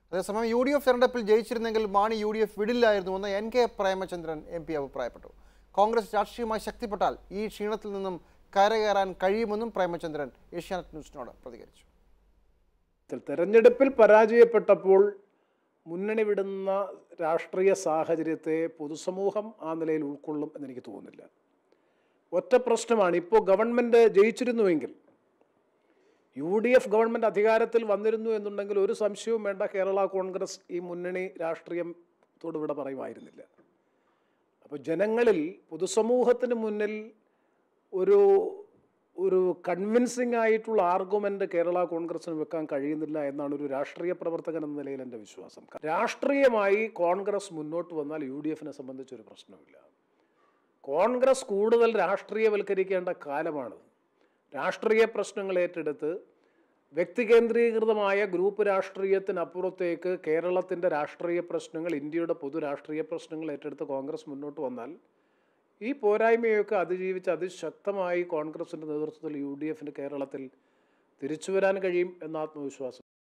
അതേസമയം U D F തെരഞ്ഞെടുപ്പിൽ ജയിച്ചിരുന്നെങ്കിൽ മാണി യു ഡി എഫ് വിടില്ലായിരുന്നുവെന്ന് N K Premachandran M P അഭിപ്രായപ്പെട്ടു കോൺഗ്രസ് രാഷ്ട്രീയമായി ശക്തിപ്പെട്ടാൽ ഈ ക്ഷീണത്തിൽ നിന്നും കരകയറാൻ കഴിയുമെന്നും പ്രേമചന്ദ്രൻ ഏഷ്യാനെറ്റ് ന്യൂസിനോട് പ്രതികരിച്ചു തെരഞ്ഞെടുപ്പിൽ പരാജയപ്പെട്ടപ്പോൾ മുന്നണി വിടുന്ന രാഷ്ട്രീയ സാഹചര്യത്തെ പൊതുസമൂഹം ആ നിലയിൽ ഉൾക്കൊള്ളും എന്നെനിക്ക് തോന്നുന്നില്ല ഒറ്റ പ്രശ്നമാണ് ഇപ്പോൾ ഗവൺമെൻറ് ജയിച്ചിരുന്നുവെങ്കിൽ യു ഡി എഫ് ഗവൺമെൻറ് അധികാരത്തിൽ വന്നിരുന്നു എന്നുണ്ടെങ്കിൽ ഒരു സംശയവും വേണ്ട കേരള കോൺഗ്രസ് ഈ മുന്നണി രാഷ്ട്രീയത്തോട് ഇവിടെ പറയുമായിരുന്നില്ല അപ്പോൾ ജനങ്ങളിൽ പൊതുസമൂഹത്തിന് മുന്നിൽ ഒരു ഒരു കൺവിൻസിംഗ് ആയിട്ടുള്ള ആർഗ്യുമെന്റ് കേരള കോൺഗ്രസിന് വെക്കാൻ കഴിയുന്നില്ല എന്നാണ് ഒരു രാഷ്ട്രീയ പ്രവർത്തകൻ എന്ന നിലയിൽ എൻ്റെ വിശ്വാസം രാഷ്ട്രീയമായി കോൺഗ്രസ് മുന്നോട്ട് വന്നാൽ യു ഡി എഫിനെ സംബന്ധിച്ചൊരു പ്രശ്നമില്ല കോൺഗ്രസ് കൂടുതൽ രാഷ്ട്രീയവൽക്കരിക്കേണ്ട കാലമാണ് രാഷ്ട്രീയ പ്രശ്നങ്ങൾ ഏറ്റെടുത്ത് വ്യക്തികേന്ദ്രീകൃതമായ ഗ്രൂപ്പ് രാഷ്ട്രീയത്തിനപ്പുറത്തേക്ക് കേരളത്തിൻ്റെ രാഷ്ട്രീയ പ്രശ്നങ്ങൾ ഇന്ത്യയുടെ പൊതു രാഷ്ട്രീയ പ്രശ്നങ്ങൾ ഏറ്റെടുത്ത് കോൺഗ്രസ് മുന്നോട്ട് വന്നാൽ ഈ പോരായ്മയൊക്കെ അതിജീവിച്ച് അതിശക്തമായി കോൺഗ്രസിൻ്റെ നേതൃത്വത്തിൽ യു ഡി എഫിന് കേരളത്തിൽ തിരിച്ചു വരാൻ കഴിയും എന്ന ആത്മവിശ്വാസം